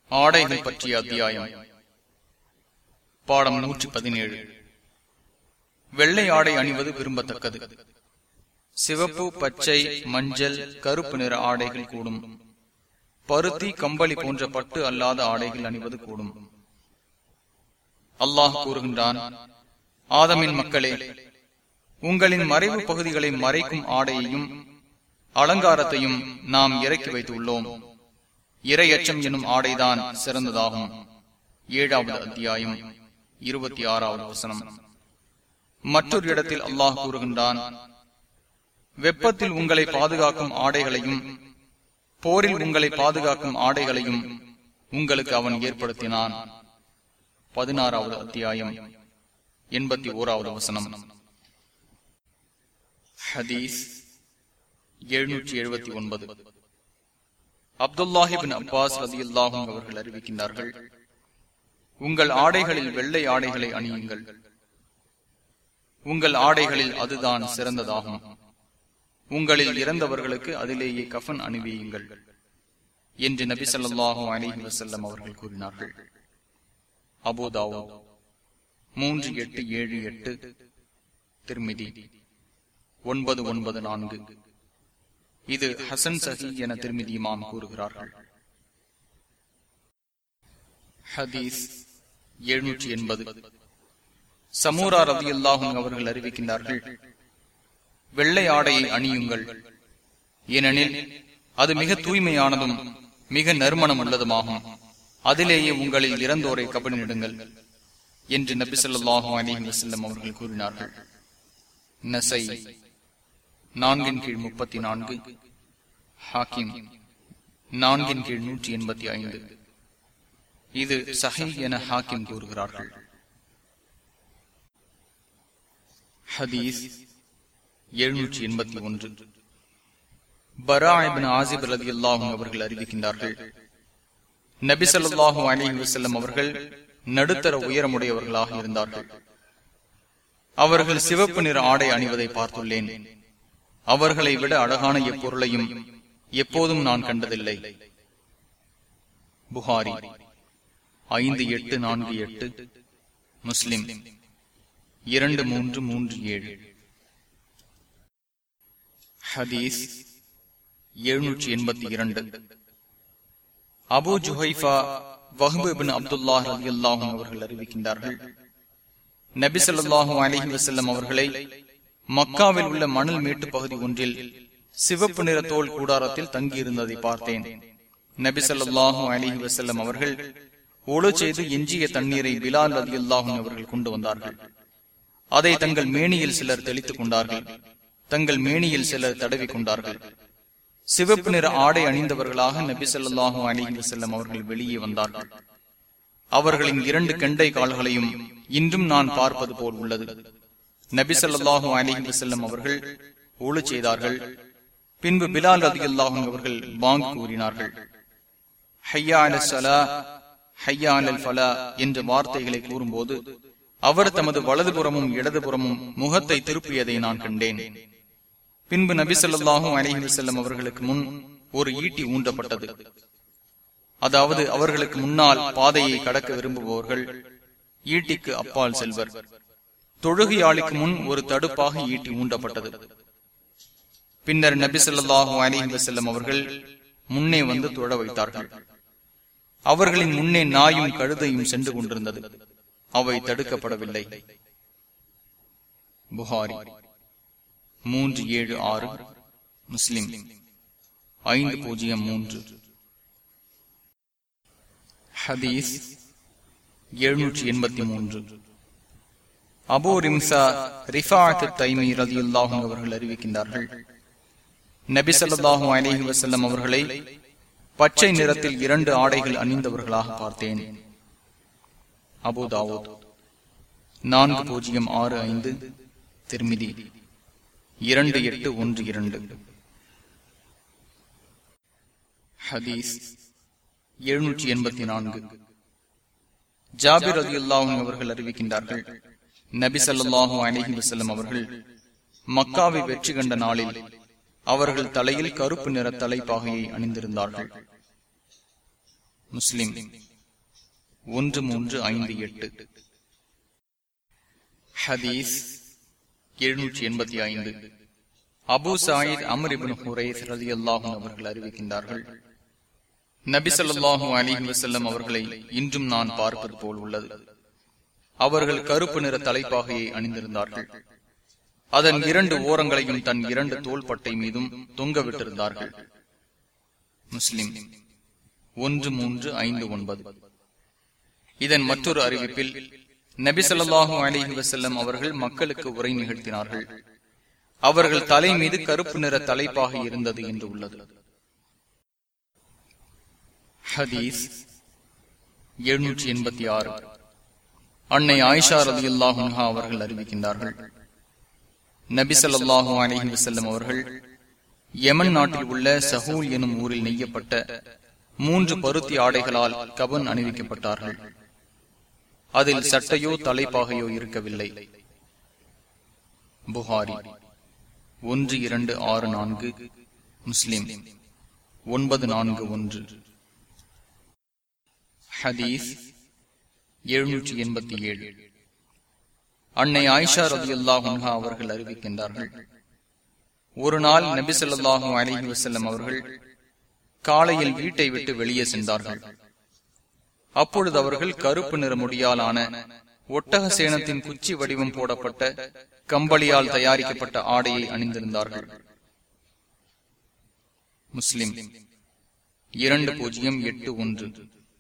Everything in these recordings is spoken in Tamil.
ஆடைகள் பற்றிய அத்தியாயம் பாடம் நூற்றி பதினேழு வெள்ளை ஆடை அணிவது விரும்பத்தக்கது சிவப்பு பச்சை மஞ்சள் கருப்பு நிற ஆடைகள் கூடும் பருத்தி கம்பளி போன்ற பட்டு அல்லாத ஆடைகள் அணிவது கூடும் அல்லாஹ் கூறுகின்றான் ஆதமின் மக்களே உங்களின் மறைவு பகுதிகளை மறைக்கும் ஆடையையும் அலங்காரத்தையும் நாம் இறக்கி வைத்துள்ளோம் இரையச்சம் எனும் ஆடைதான் சிறந்ததாகும் ஏழாவது அத்தியாயம் இருபத்தி ஆறாவது வசனம் மற்றொரு இடத்தில் அல்லாஹ் கூறுகின்றான் வெப்பத்தில் உங்களை பாதுகாக்கும் ஆடைகளையும் போரில் உங்களை பாதுகாக்கும் ஆடைகளையும் உங்களுக்கு அவன் ஏற்படுத்தினான் பதினாறாவது அத்தியாயம் எண்பத்தி ஓராவது வசனம் ஹதீஸ் எழுநூற்றி எழுபத்தி ஒன்பது அப்துல்லாஹிபின் அப்பாஸ் ரதி அல்லாஹும் அவர்கள் அறிவிக்கின்றார்கள் உங்கள் ஆடைகளில் வெள்ளை ஆடைகளை அணியுங்கள் உங்கள் ஆடைகளில் அதுதான் சிறந்ததாகும் உங்களில் இறந்தவர்களுக்கு அதிலேயே கஃன் அணிவியுங்கள் என்று நபி சொல்லாஹு அலிஹி வசல்லம் அவர்கள் கூறினார்கள் அபோதாவோ மூன்று எட்டு ஏழு எட்டு திருமிதி ஒன்பது ஒன்பது நான்கு இது ஹசன் சஹி என திருமிதி இமாம் கூறுகிறார்கள் ஹதீஸ் எழுநூற்றி எண்பது சமூரா ரவி அல்லாஹும் அவர்கள் அறிவிக்கின்றார்கள் வெள்ளை ஆடையை அணியுங்கள் ஏனெனில் அது மிக தூய்மையானதும் மிக நறுமணம் உள்ளதுமாகும் அதிலேயே உங்களில் இறந்தோரை கபடினிடுங்கள் என்று நபி சொல்லாஹு அலிஹி வசல்லம் அவர்கள் கூறினார்கள் நசை நான்கின் கீழ் முப்பத்தி நான்கு ஹாக்கிம் நான்கின் கீழ் நூற்றி எண்பத்தி ஐந்து இது சஹி என ஹாக்கிம் கூறுகிறார்கள் ஹதீஸ் எழுநூற்றி எண்பத்தி ஒன்று பராபின் ஆசிப் ரதி அல்லாஹும் அவர்கள் அறிவிக்கின்றார்கள் நபி சொல்லாஹு அலி வசல்லம் அவர்கள் நடுத்தர உயரமுடையவர்களாக இருந்தார்கள் அவர்கள் சிவப்பு நிற ஆடை அணிவதை பார்த்துள்ளேன் அவர்களை விட அழகான எப்பொருளையும் எப்போதும் நான் கண்டதில்லை புகாரி ஐந்து எட்டு நான்கு எட்டு முஸ்லிம் இரண்டு மூன்று மூன்று ஏழு ஹதீஸ் எழுநூற்றி எண்பத்தி இரண்டு அபு ஜுஹைஃபா வஹ்பின் அப்துல்லா அலி அல்லாஹும் அவர்கள் அறிவிக்கின்றார்கள் நபி சொல்லாஹு அலஹி வசல்லம் அவர்களை மக்காவில் உள்ள மணல் மேட்டு பகுதி ஒன்றில் சிவப்பு நிற தோல் கூடாரத்தில் தங்கியிருந்ததை பார்த்தேன் நபி சொல்லாஹு அலிஹி வசல்லம் அவர்கள் ஒழு செய்து எஞ்சிய தண்ணீரை பிலால் அலி அல்லாஹும் அவர்கள் கொண்டு வந்தார்கள் அதை தங்கள் மேனியில் சிலர் தெளித்துக் கொண்டார்கள் தங்கள் மேனியில் சிலர் தடவி கொண்டார்கள் சிவப்பு நிற ஆடை அணிந்தவர்களாக நபி சொல்லாஹு அலிஹி வசல்லம் அவர்கள் வெளியே வந்தார்கள் அவர்களின் இரண்டு கெண்டை கால்களையும் இன்றும் நான் பார்ப்பது போல் உள்ளது நபி சொல்லாஹு அலிஹி வசல்லம் அவர்கள் ஒழு செய்தார்கள் பின்பு பிலால் ரதி அல்லாஹும் அவர்கள் பாங் கூறினார்கள் ஹையா அல சலா ஹையா அல் ஃபலா என்ற வார்த்தைகளை கூறும்போது அவர் தமது வலதுபுறமும் இடதுபுறமும் முகத்தை திருப்பியதை நான் கண்டேன் பின்பு நபி சொல்லாஹும் அலிஹி வசல்லம் அவர்களுக்கு முன் ஒரு ஈட்டி ஊண்டப்பட்டது அதாவது அவர்களுக்கு முன்னால் பாதையை கடக்க விரும்புபவர்கள் ஈட்டிக்கு அப்பால் செல்வர் தொழுகையாளிக்கு முன் ஒரு தடுப்பாக ஈட்டி ஊண்டப்பட்டது பின்னர் நபி சொல்லாஹு அலிஹி வசல்லம் அவர்கள் முன்னே வந்து தொழ வைத்தார்கள் அவர்களின் முன்னே நாயும் கழுதையும் சென்று கொண்டிருந்தது அவை தடுக்கப்படவில்லை புகாரி மூன்று ஏழு ஆறு முஸ்லிம் ஐந்து பூஜ்ஜியம் மூன்று ஹதீஸ் எழுநூற்றி எண்பத்தி மூன்று அபோ ரிம்சா ரிஃபாத் தைமி ரதியுல்லாஹும் அவர்கள் அறிவிக்கின்றார்கள் நபி சொல்லாஹு அலிஹி வசல்லம் அவர்களை பச்சை நிறத்தில் இரண்டு ஆடைகள் அணிந்தவர்களாக பார்த்தேன் அபுதாவூத் நான்கு பூஜ்ஜியம் ஆறு ஐந்து திருமிதி இரண்டு எட்டு ஒன்று இரண்டு ஹதீஸ் எழுநூற்றி எண்பத்தி நான்கு ஜாபிர் அலி அல்லாஹும் அவர்கள் அறிவிக்கின்றார்கள் நபி சல்லாஹூ அலிஹி வசல்லம் அவர்கள் மக்காவை வெற்றி கண்ட நாளில் அவர்கள் தலையில் கருப்பு நிற தலைப்பாகையை அணிந்திருந்தார்கள் முஸ்லிம் ஒன்று மூன்று ஐந்து எட்டு ஹதீஸ் எழுநூற்றி எண்பத்தி ஐந்து அபு சாயித் அமரிபின் ஹுரைஸ் ரதி அல்லாஹும் அவர்கள் அறிவிக்கின்றார்கள் நபி சொல்லாஹும் அலிஹி வசல்லம் அவர்களை இன்றும் நான் பார்ப்பது போல் உள்ளது அவர்கள் கருப்பு நிற தலைப்பாகையை அணிந்திருந்தார்கள் அதன் இரண்டு ஓரங்களையும் தன் இரண்டு தோள்பட்டை மீதும் தொங்க விட்டிருந்தார்கள் முஸ்லிம் ஒன்று மூன்று ஐந்து ஒன்பது இதன் மற்றொரு அறிவிப்பில் நபி சொல்லாஹு அலிஹி வசல்லம் அவர்கள் மக்களுக்கு உரை நிகழ்த்தினார்கள் அவர்கள் தலை மீது கருப்பு நிற தலைப்பாக இருந்தது என்று உள்ளது ஹதீஸ் எழுநூற்றி எண்பத்தி ஆறு அன்னை ஆயிஷா ரதி அல்லாஹா அவர்கள் அறிவிக்கின்றார்கள் நபி சொல்லாஹு அலிஹி வசல்லம் அவர்கள் யமன் நாட்டில் உள்ள சஹூல் எனும் ஊரில் நெய்யப்பட்ட மூன்று பருத்தி ஆடைகளால் கவன் அணிவிக்கப்பட்டார்கள் அதில் சட்டையோ தலைப்பாகையோ இருக்கவில்லை புகாரி ஒன்று இரண்டு ஆறு நான்கு முஸ்லிம் ஒன்பது நான்கு ஒன்று ஹதீஸ் எழுநூற்றி எண்பத்தி ஏழு அன்னை ஆயிஷா ரதி அல்லாஹா அவர்கள் அறிவிக்கின்றார்கள் ஒரு நாள் நபி சொல்லாஹும் அலிஹி வசல்லம் அவர்கள் காலையில் வீட்டை விட்டு வெளியே சென்றார்கள் அப்பொழுது அவர்கள் கருப்பு நிற முடியாலான ஒட்டக சேனத்தின் குச்சி வடிவம் போடப்பட்ட கம்பளியால் தயாரிக்கப்பட்ட ஆடையை அணிந்திருந்தார்கள் முஸ்லிம் இரண்டு பூஜ்ஜியம் எட்டு ஒன்று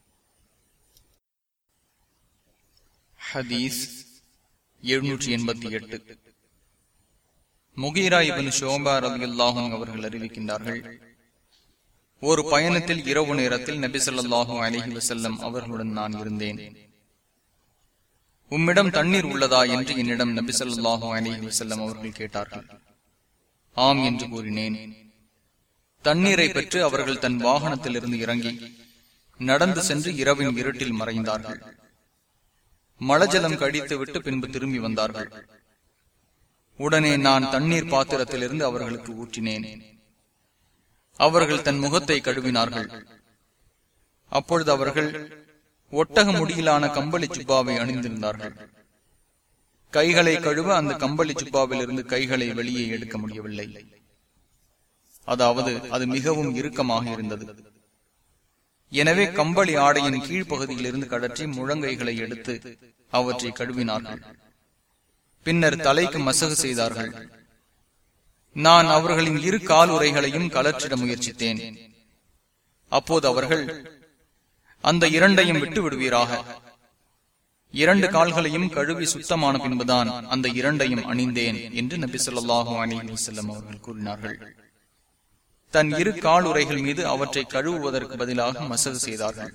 ஹதீஸ் எழுநூற்றி எண்பத்தி எட்டு முகீரா இபின் ஷோபா ரபியுல்லாஹும் அவர்கள் அறிவிக்கின்றார்கள் ஒரு பயணத்தில் இரவு நேரத்தில் நபி சொல்லாஹு அலிஹி வசல்லம் அவர்களுடன் நான் இருந்தேன் உம்மிடம் தண்ணீர் உள்ளதா என்று என்னிடம் நபி சொல்லாஹு அலிஹி வசல்லம் அவர்கள் கேட்டார்கள் ஆம் என்று கூறினேன் தண்ணீரை பெற்று அவர்கள் தன் வாகனத்திலிருந்து இறங்கி நடந்து சென்று இரவின் இருட்டில் மறைந்தார்கள் மலஜலம் கடித்துவிட்டு பின்பு திரும்பி வந்தார்கள் உடனே நான் தண்ணீர் பாத்திரத்திலிருந்து அவர்களுக்கு ஊற்றினேன் அவர்கள் தன் முகத்தை கழுவினார்கள் அப்பொழுது அவர்கள் ஒட்டக முடியிலான கம்பளி சுப்பாவை அணிந்திருந்தார்கள் கைகளை கழுவ அந்த கம்பளி சுப்பாவில் இருந்து கைகளை வெளியே எடுக்க முடியவில்லை அதாவது அது மிகவும் இறுக்கமாக இருந்தது எனவே கம்பளி ஆடையின் கீழ்ப்பகுதியில் இருந்து கடற்றி முழங்கைகளை எடுத்து அவற்றை கழுவினார்கள் பின்னர் தலைக்கு மசகு செய்தார்கள் நான் அவர்களின் இரு கால் உரைகளையும் கலற்றிட முயற்சித்தேன் அப்போது அவர்கள் அந்த இரண்டையும் விட்டு விடுவீராக இரண்டு கால்களையும் கழுவி சுத்தமான பின்புதான் அந்த இரண்டையும் அணிந்தேன் என்று நபி சொல்லாஹு அலி வசல்லம் அவர்கள் கூறினார்கள் தன் இரு கால் உரைகள் மீது அவற்றை கழுவுவதற்கு பதிலாக மசகு செய்தார்கள்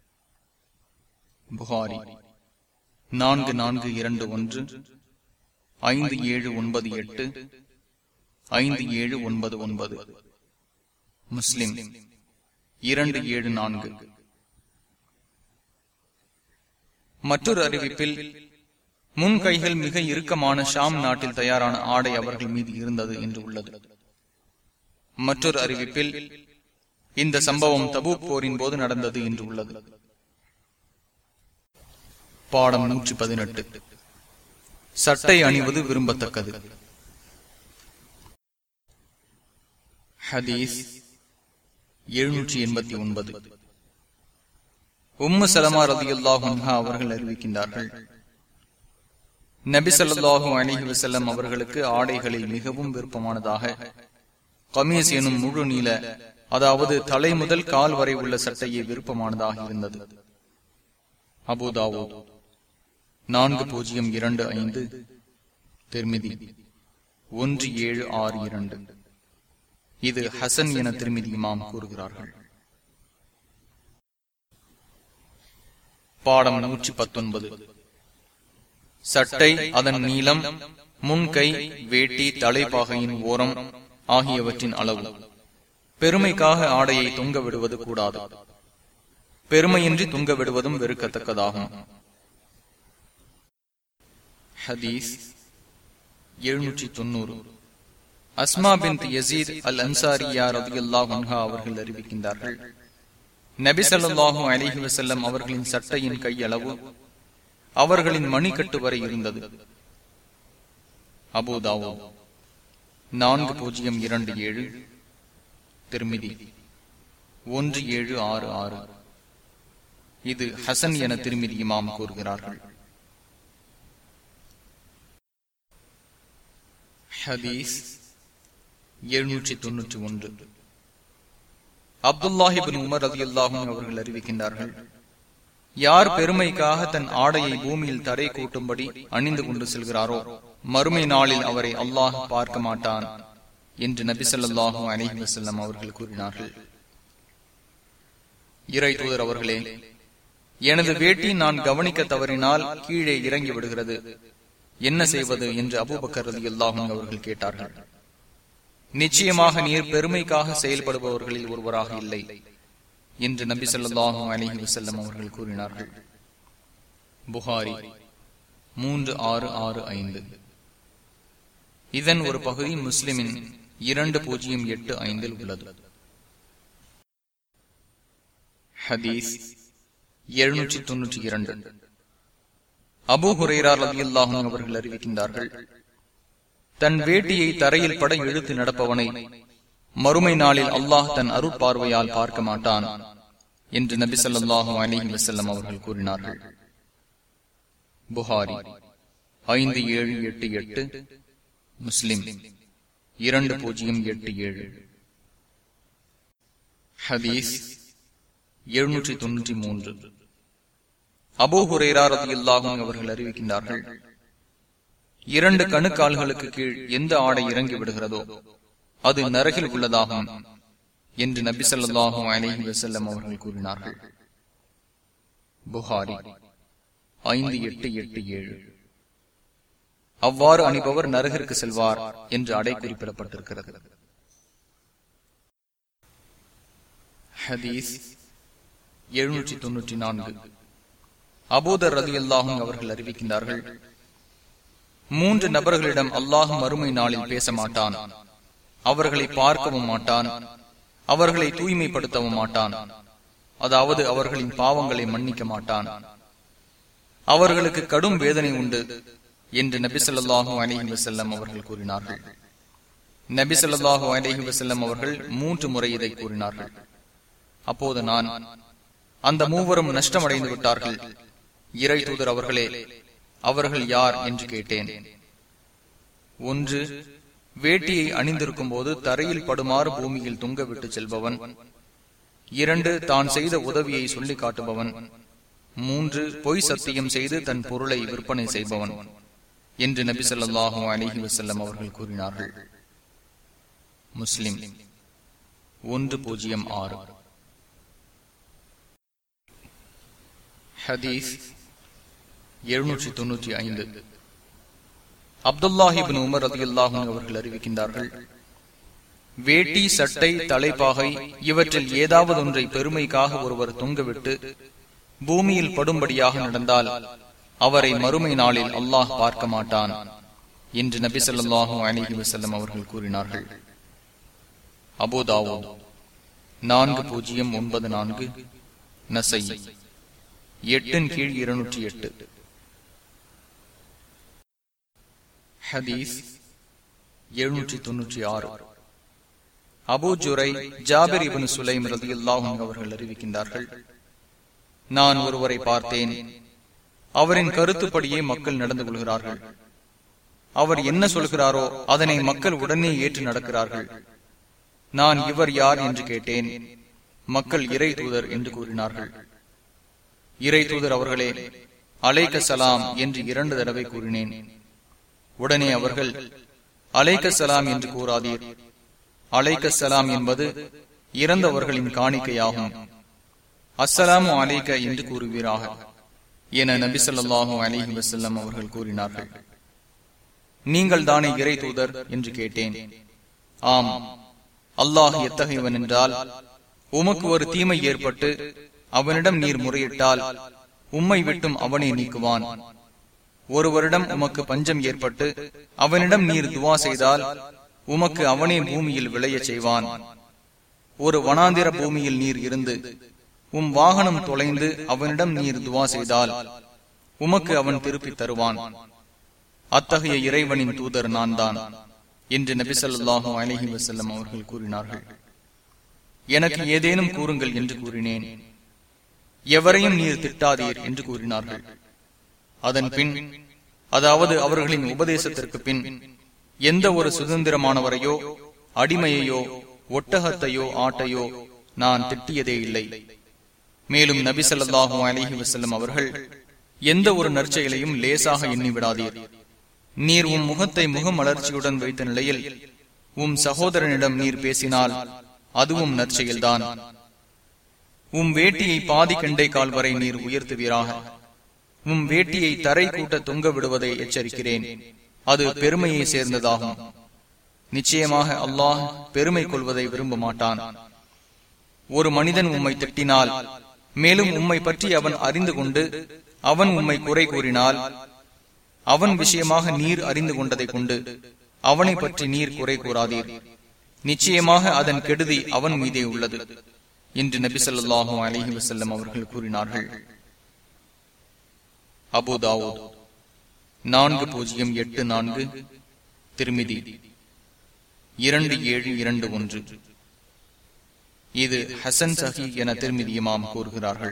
புகாரி நான்கு நான்கு இரண்டு ஒன்று ஐந்து ஏழு ஒன்பது எட்டு ஐந்து ஏழு ஒன்பது ஒன்பது முஸ்லிம் இரண்டு ஏழு நான்கு மற்றொரு அறிவிப்பில் முன் கைகள் மிக இறுக்கமான ஷாம் நாட்டில் தயாரான ஆடை அவர்கள் மீது இருந்தது என்று உள்ளது மற்றொரு அறிவிப்பில் இந்த சம்பவம் தபு போரின் போது நடந்தது என்று உள்ளது பாடம் நூற்றி பதினெட்டு சட்டை அணிவது விரும்பத்தக்கது ஹதீஸ் எழுநூற்றி எண்பத்தி ஒன்பது உம்மு சலமா ரதியுல்லாஹா அவர்கள் அறிவிக்கின்றார்கள் நபி சொல்லாஹு அலிஹி வசல்லம் அவர்களுக்கு ஆடைகளில் மிகவும் விருப்பமானதாக கமீஸ் எனும் முழு நீள அதாவது தலை முதல் கால் வரை உள்ள சட்டையே விருப்பமானதாக இருந்தது அபுதாவோ நான்கு பூஜ்ஜியம் இரண்டு ஐந்து திருமிதி ஒன்று ஏழு ஆறு இரண்டு இது ஹசன் என திருமிதி இமாம் கூறுகிறார்கள் பாடம் நூற்றி பத்தொன்பது சட்டை அதன் நீளம் முன்கை வேட்டி தலைப்பாகையின் ஓரம் ஆகியவற்றின் அளவு பெருமைக்காக ஆடையை தொங்க விடுவது கூடாது பெருமையின்றி தொங்க விடுவதும் வெறுக்கத்தக்கதாகும் ஹதீஸ் எழுநூற்றி தொண்ணூறு அஸ்மா பின் யசீத் அல் அன்சாரியா ரதியுல்லா உன்ஹா அவர்கள் அறிவிக்கின்றார்கள் நபிசல்லாஹு அலிஹி வசல்லம் அவர்களின் சட்டையின் கையளவு அவர்களின் மணிக்கட்டு வரை இருந்தது அபுதாவோ நான்கு பூஜ்ஜியம் இரண்டு ஏழு திருமிதி ஒன்று ஏழு ஆறு ஆறு இது ஹசன் என திருமிதி இமாம் கூறுகிறார்கள் ஹதீஸ் எழுநூற்றி தொன்னூற்றி ஒன்று அப்துல்லாஹிபின் உமர் அதி அல்லாஹும் அவர்கள் அறிவிக்கின்றார்கள் யார் பெருமைக்காக தன் ஆடையை பூமியில் தரை கூட்டும்படி அணிந்து கொண்டு செல்கிறாரோ மறுமை நாளில் அவரை அல்லாஹ் பார்க்க மாட்டான் என்று நபி சொல்லாஹு அலஹி வசல்லம் அவர்கள் கூறினார்கள் இறை தூதர் அவர்களே எனது வேட்டி நான் கவனிக்க தவறினால் கீழே இறங்கி விடுகிறது என்ன செய்வது என்று அபூபக்கர் ரதி அல்லாஹும் அவர்கள் கேட்டார்கள் நிச்சயமாக நீர் பெருமைக்காக செயல்படுபவர்களில் ஒருவராக இல்லை என்று நபி சொல்லாஹு அலஹி வசல்லம் அவர்கள் கூறினார்கள் புகாரி மூன்று ஆறு ஆறு ஐந்து இதன் ஒரு பகுதி முஸ்லிமின் இரண்டு பூஜ்ஜியம் எட்டு ஐந்தில் உள்ளது ஹதீஸ் எழுநூற்றி தொன்னூற்றி இரண்டு அபு ஹுரேரார் அலி அல்லாஹும் அவர்கள் அறிவிக்கின்றார்கள் தன் வேட்டியை தரையில் பட இழுத்து நடப்பவனை மறுமை நாளில் அல்லாஹ் தன் அருட்பார்வையால் பார்க்க மாட்டான் என்று நபி சொல்லாஹு அலிஹி வசல்லம் அவர்கள் கூறினார்கள் புகாரி ஐந்து ஏழு எட்டு எட்டு முஸ்லிம் இரண்டு பூஜ்ஜியம் எட்டு ஏழு ஹதீஸ் எழுநூற்றி தொன்னூற்றி மூன்று அபோ ஹுரேரார் அல்லாஹும் அவர்கள் அறிவிக்கின்றார்கள் இரண்டு கணுக்கால்களுக்கு கீழ் எந்த ஆடை இறங்கி விடுகிறதோ அது நரகில் உள்ளதாகும் என்று நபி சொல்லாஹும் அலஹி வசல்லம் அவர்கள் கூறினார்கள் புகாரி ஐந்து எட்டு எட்டு ஏழு அவ்வாறு அணிபவர் நரகிற்கு செல்வார் என்று அடை குறிப்பிடப்பட்டிருக்கிறது ஹதீஸ் எழுநூற்றி தொன்னூற்றி நான்கு அபூதர் ரதி அல்லாஹும் அவர்கள் அறிவிக்கின்றார்கள் மூன்று நபர்களிடம் அல்லாஹும் மறுமை நாளில் பேச மாட்டான் அவர்களை பார்க்கவும் மாட்டான் அவர்களை தூய்மைப்படுத்தவும் மாட்டான் அதாவது அவர்களின் பாவங்களை மன்னிக்க மாட்டான் அவர்களுக்கு கடும் வேதனை உண்டு என்று நபி சொல்லாஹு அலிஹி வசல்லம் அவர்கள் கூறினார்கள் நபி சொல்லாஹு அலிஹி வசல்லம் அவர்கள் மூன்று முறை இதை கூறினார்கள் அப்போது நான் அந்த மூவரும் நஷ்டமடைந்து விட்டார்கள் இறை தூதர் அவர்களே அவர்கள் யார் என்று கேட்டேன் ஒன்று வேட்டியை அணிந்திருக்கும் போது தரையில் படுமாறு பூமியில் தொங்கவிட்டு செல்பவன் இரண்டு தான் செய்த உதவியை சொல்லி காட்டுபவன் மூன்று பொய் சத்தியம் செய்து தன் பொருளை விற்பனை செய்பவன் என்று நபி சொல்லாஹு அலிஹி வசல்லம் அவர்கள் கூறினார்கள் முஸ்லிம் ஒன்று பூஜ்ஜியம் ஆறு ஹதீஸ் எழுநூற்றி தொன்னூற்றி ஐந்து அப்துல்லாஹிபின் உமர் அதி அல்லாஹும் அவர்கள் அறிவிக்கின்றார்கள் வேட்டி சட்டை தலைப்பாகை இவற்றில் ஏதாவது ஒன்றை பெருமைக்காக ஒருவர் தொங்கவிட்டு பூமியில் படும்படியாக நடந்தால் அவரை மறுமை நாளில் அல்லாஹ் பார்க்க மாட்டான் என்று நபி சொல்லாஹு அலிஹி வசல்லம் அவர்கள் கூறினார்கள் அபோதாவோ நான்கு பூஜ்ஜியம் ஒன்பது நான்கு நசை எட்டின் கீழ் இருநூற்றி எட்டு ஹதீஸ் எழுநூற்றி தொன்னூற்றி ஆறு Abu Jurayy Jabir ibn Sulaym ரதி அல்லாஹும் அவர்கள் அறிவிக்கின்றார்கள் நான் ஒருவரை பார்த்தேன் அவரின் கருத்துப்படியே மக்கள் நடந்து கொள்கிறார்கள் அவர் என்ன சொல்கிறாரோ அதனை மக்கள் உடனே ஏற்று நடக்கிறார்கள் நான் இவர் யார் என்று கேட்டேன் மக்கள் இறை தூதர் என்று கூறினார்கள் இறை தூதர் அவர்களே அலைக்க சலாம் என்று இரண்டு தடவை கூறினேன் உடனே அவர்கள் அலைக்க சலாம் என்று கூறாதீர் அலைக்க சலாம் என்பது இறந்தவர்களின் காணிக்கையாகும் அஸ்ஸலாமு அலைக்க என்று கூறுவீராக என நபி சொல்லாஹு அலிஹி வசல்லம் அவர்கள் கூறினார்கள் நீங்கள் தானே இறை தூதர் என்று கேட்டேன் ஆம் அல்லாஹ் எத்தகையவன் என்றால் உமக்கு ஒரு தீமை ஏற்பட்டு அவனிடம் நீர் முறையிட்டால் உம்மை விட்டும் அவனை நீக்குவான் ஒருவரிடம் உமக்கு பஞ்சம் ஏற்பட்டு அவனிடம் நீர் துவா செய்தால் உமக்கு அவனே பூமியில் விளைய செய்வான் ஒரு வனாந்திர பூமியில் நீர் இருந்து உம் வாகனம் தொலைந்து அவனிடம் நீர் துவா செய்தால் உமக்கு அவன் திருப்பி தருவான் அத்தகைய இறைவனின் தூதர் நான் தான் என்று நபிசல்லாஹு அலஹி வசல்லம் அவர்கள் கூறினார்கள் எனக்கு ஏதேனும் கூறுங்கள் என்று கூறினேன் எவரையும் நீர் திட்டாதீர் என்று கூறினார்கள் அதன் பின் அதாவது அவர்களின் உபதேசத்திற்கு பின் எந்த ஒரு சுதந்திரமானவரையோ அடிமையையோ ஒட்டகத்தையோ ஆட்டையோ நான் திட்டியதே இல்லை மேலும் நபி சொல்லாஹு அலிஹி வசல்லம் அவர்கள் எந்த ஒரு நற்செயலையும் லேசாக எண்ணி விடாதீர் நீர் உம் முகத்தை முகமலர்ச்சியுடன் வைத்த நிலையில் உம் சகோதரனிடம் நீர் பேசினால் அதுவும் நற்செயல்தான் உம் வேட்டியை பாதி கண்டை கால் வரை நீர் உயர்த்துவீராக உம் வேட்டியை தரை கூட்ட தொங்க விடுவதை எச்சரிக்கிறேன் அது பெருமையை சேர்ந்ததாகும் நிச்சயமாக அல்லாஹ் பெருமை கொள்வதை விரும்ப மாட்டான் ஒரு மனிதன் உம்மை திட்டினால் மேலும் உம்மை பற்றி அவன் அறிந்து கொண்டு அவன் உம்மை குறை கூறினால் அவன் விஷயமாக நீர் அறிந்து கொண்டதை கொண்டு அவனை பற்றி நீர் குறை கூறாதீர் நிச்சயமாக அதன் கெடுதி அவன் மீதே உள்ளது என்று நபி சொல்லாஹு அலிஹி வசல்லம் அவர்கள் கூறினார்கள் அபுதாவூத் நான்கு பூஜ்ஜியம் எட்டு நான்கு திருமிதி இரண்டு ஏழு இரண்டு ஒன்று இது ஹசன் சஹி என திருமிதியமாம் கூறுகிறார்கள்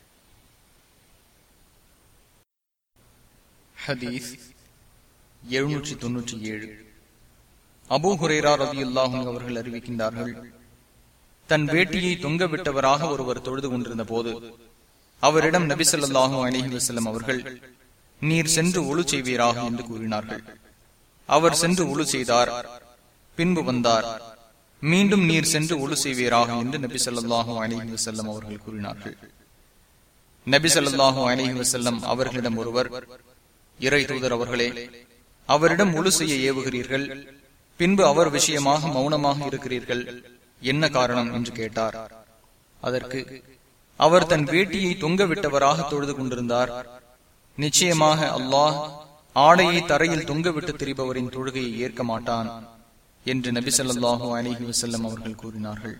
ஹதீஸ் எழுநூற்றி தொன்னூற்றி ஏழு அபு ஹுரேரா ரவி அல்லாஹும் அவர்கள் அறிவிக்கின்றார்கள் தன் வேட்டியை தொங்க விட்டவராக ஒருவர் தொழுது கொண்டிருந்த போது அவரிடம் நபி சொல்லாஹு அலஹி வசல்லம் அவர்கள் நீர் சென்று ஒழு செய்வீராக என்று கூறினார்கள் அவர் சென்று ஒழு செய்தார் பின்பு வந்தார் மீண்டும் நீர் சென்று ஒழு செய்வீராக என்று நபி சொல்லாஹு அலஹி வசல்லம் அவர்கள் கூறினார்கள் நபி சொல்லாஹு அலஹி வசல்லம் அவர்களிடம் ஒருவர் இறை தூதர் அவர்களே அவரிடம் ஒழு செய்ய ஏவுகிறீர்கள் பின்பு அவர் விஷயமாக மௌனமாக இருக்கிறீர்கள் என்ன காரணம் என்று கேட்டார் அதற்கு அவர் தன் வேட்டியை தொங்க விட்டவராக தொழுது கொண்டிருந்தார் நிச்சயமாக அல்லாஹ் ஆடையை தரையில் தொங்கவிட்டு திரிபவரின் தொழுகையை ஏற்க மாட்டான் என்று நபி சொல்லாஹு அலிஹி வசல்லம் அவர்கள் கூறினார்கள்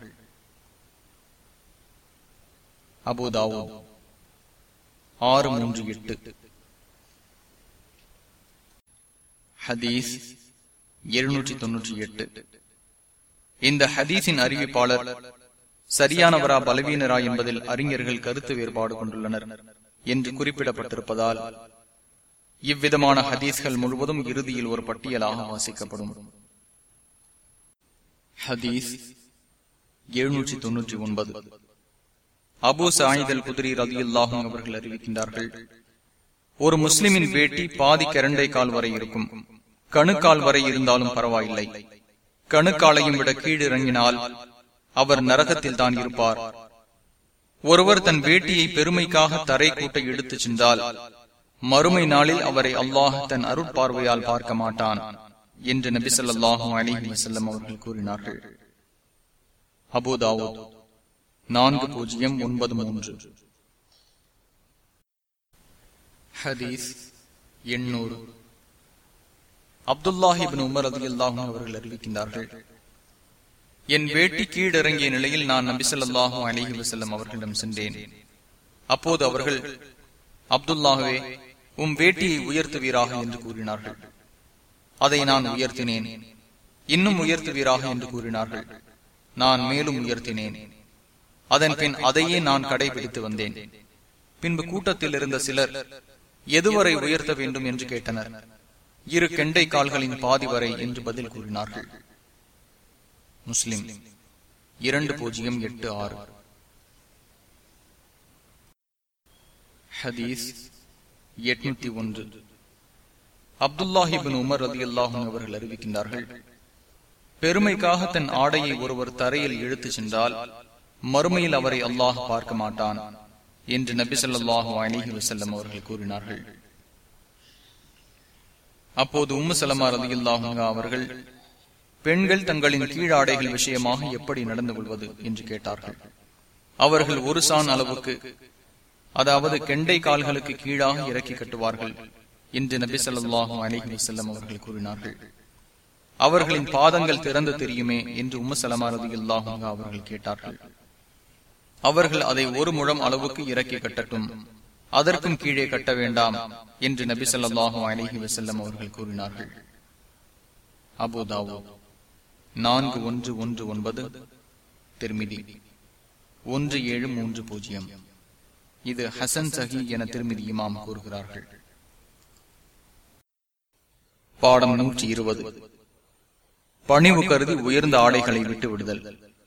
அபுதாவோ ஆறு மூன்று எட்டு ஹதீஸ் எழுநூற்றி தொன்னூற்றி எட்டு இந்த ஹதீஸின் அறிவிப்பாளர் சரியானவரா பலவீனரா என்பதில் அறிஞர்கள் கருத்து வேறுபாடு கொண்டுள்ளனர் என்று குறிப்பிடப்பட்டிருப்பதால் இவ்விதமான ஹதீஸ்கள் முழுவதும் இறுதியில் ஒரு பட்டியலாக வாசிக்கப்படும் ஹதீஸ் எழுநூற்றி தொன்னூற்றி ஒன்பது அபு சாயிதல் குதிரி ரதி அல்லாஹும் அவர்கள் அறிவிக்கின்றார்கள் ஒரு முஸ்லிமின் வேட்டி பாதி கரண்டை கால் வரை இருக்கும் கணுக்கால் வரை இருந்தாலும் பரவாயில்லை கணுக்காலையும் விட கீழிறங்கினால் அவர் நரகத்தில் தான் இருப்பார் ஒருவர் தன் வேட்டியை பெருமைக்காக தரை கூட்ட எடுத்துச் சென்றால் மறுமை நாளில் அவரை அல்லாஹ் தன் அருட்பார்வையால் பார்க்க மாட்டான் என்று நபி சொல்லாஹு அலிஹி வசல்லம் அவர்கள் கூறினார்கள் அபுதாவோ நான்கு பூஜ்ஜியம் ஒன்பது மூன்று ஹதீஸ் எண்ணூறு அப்துல்லாஹிபின் உமர் அதி அல்லாஹும் அவர்கள் அறிவிக்கின்றார்கள் என் வேட்டி கீழிறங்கிய நிலையில் நான் நபிசல்லாஹு அலிஹி வசல்லம் அவர்களிடம் சென்றேன் அப்போது அவர்கள் அப்துல்லாஹுவே உம் வேட்டியை உயர்த்துவீராக என்று கூறினார்கள் அதை நான் உயர்த்தினேன் இன்னும் உயர்த்துவீராக என்று கூறினார்கள் நான் மேலும் உயர்த்தினேன் அதன் பின் அதையே நான் கடைபிடித்து வந்தேன் பின்பு கூட்டத்தில் இருந்த சிலர் எதுவரை உயர்த்த வேண்டும் என்று கேட்டனர் இரு கெண்டை கால்களின் பாதி வரை என்று பதில் கூறினார்கள் முஸ்லிம் இரண்டு பூஜ்ஜியம் எட்டு ஆறு ஹதீஸ் எட்நூத்தி ஒன்று அப்துல்லாஹிபின் உமர் ரதி அல்லாஹும் அவர்கள் அறிவிக்கின்றார்கள் பெருமைக்காக தன் ஆடையை ஒருவர் தரையில் இழுத்து சென்றால் மறுமையில் அவரை அல்லாஹ் பார்க்க மாட்டான் என்று நபி சொல்லாஹு அலிஹி வசல்லம் அவர்கள் கூறினார்கள் அப்போது உம்மு சலமா ரதி அல்லாஹுங்க அவர்கள் பெண்கள் தங்களின் கீழாடைகள் விஷயமாக எப்படி நடந்து கொள்வது என்று கேட்டார்கள் அவர்கள் ஒரு சான் அளவுக்கு அதாவது கெண்டை கால்களுக்கு கீழாக இறக்கி கட்டுவார்கள் என்று நபி சொல்லாஹு அலிஹி வசல்லம் அவர்கள் கூறினார்கள் அவர்களின் பாதங்கள் திறந்து தெரியுமே என்று உம்ம சலமா ரதி அல்லாஹுங்க அவர்கள் கேட்டார்கள் அவர்கள் அதை ஒரு முழம் அளவுக்கு இறக்கி கட்டட்டும் அதற்கும் கீழே கட்ட வேண்டாம் என்று நபி சொல்லாஹு அலிஹி வசல்லம் அவர்கள் கூறினார்கள் அபுதாவோ நான்கு ஒன்று ஒன்று ஒன்பது திருமிதி ஒன்று ஏழு மூன்று பூஜ்ஜியம் இது ஹசன் சஹி என திருமிதி இமாம் கூறுகிறார்கள் பாடம் நூற்றி இருபது பணிவு கருதி உயர்ந்த ஆடைகளை விட்டு விடுதல்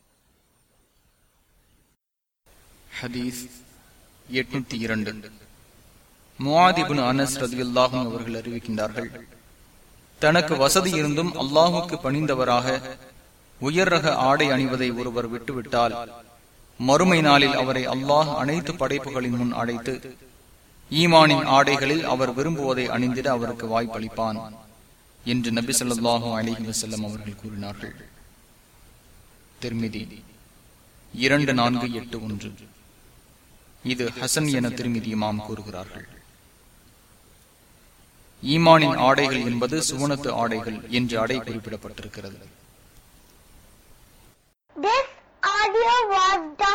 ஹதீஸ் எட்நூத்தி இரண்டு முவாதிபின் அனஸ் ரதியுல்லாஹும் அவர்கள் அறிவிக்கின்றார்கள் தனக்கு வசதி இருந்தும் அல்லாஹுக்கு பணிந்தவராக உயர் ரக ஆடை அணிவதை ஒருவர் விட்டுவிட்டால் மறுமை நாளில் அவரை அல்லாஹ் அனைத்து படைப்புகளின் முன் அழைத்து ஈமானின் ஆடைகளில் அவர் விரும்புவதை அணிந்திட அவருக்கு வாய்ப்பளிப்பான் என்று நபி சொல்லாஹு அலிஹி வசல்லம் அவர்கள் கூறினார்கள் திருமிதி இரண்டு நான்கு எட்டு ஒன்று இது ஹசன் என திருமிதி இமாம் கூறுகிறார்கள் ஈமானின் ஆடைகள் என்பது சுவனத்து ஆடைகள் என்று அடை குறிப்பிடப்பட்டிருக்கிறது This audio was done